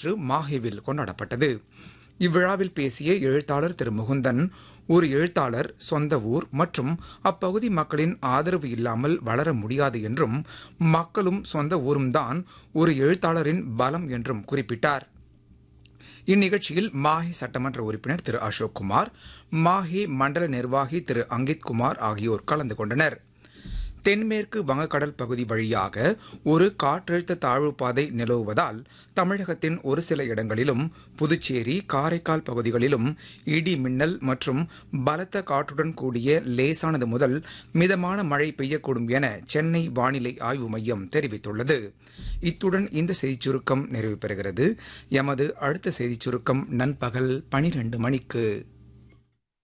நேற்று மாஹேவில் கொண்டாடப்பட்டது இவ்விழாவில் பேசிய எழுத்தாளர் திரு முகுந்தன் ஒரு எழுத்தாளர் சொந்த ஊர் மற்றும் அப்பகுதி மக்களின் ஆதரவு இல்லாமல் வளர முடியாது என்றும் மக்களும் சொந்த ஊரும் தான் ஒரு எழுத்தாளரின் பலம் என்றும் குறிப்பிட்டார் இந்நிகழ்ச்சியில் மாஹே சட்டமன்ற உறுப்பினர் திரு அசோக் குமார் மாஹே மண்டல நிர்வாகி திரு அங்கித் குமார் ஆகியோர் கலந்து கொண்டனர் தென்மேற்கு வங்கக்கடல் பகுதி வழியாக ஒரு காற்றழுத்த தாழ்வு பாதை நிலவுவதால் தமிழகத்தின் ஒரு சில இடங்களிலும் புதுச்சேரி காரைக்கால் பகுதிகளிலும் இடி மின்னல் மற்றும் பலத்த காற்றுடன் கூடிய லேசானது முதல் மிதமான மழை பெய்யக்கூடும் என சென்னை வானிலை ஆய்வு மையம் தெரிவித்துள்ளது இத்துடன் இந்த செய்திச் சுருக்கம் நிறைவு பெறுகிறது எமது அடுத்த செய்திச் சுருக்கம் நண்பகல் பனிரெண்டு மணிக்கு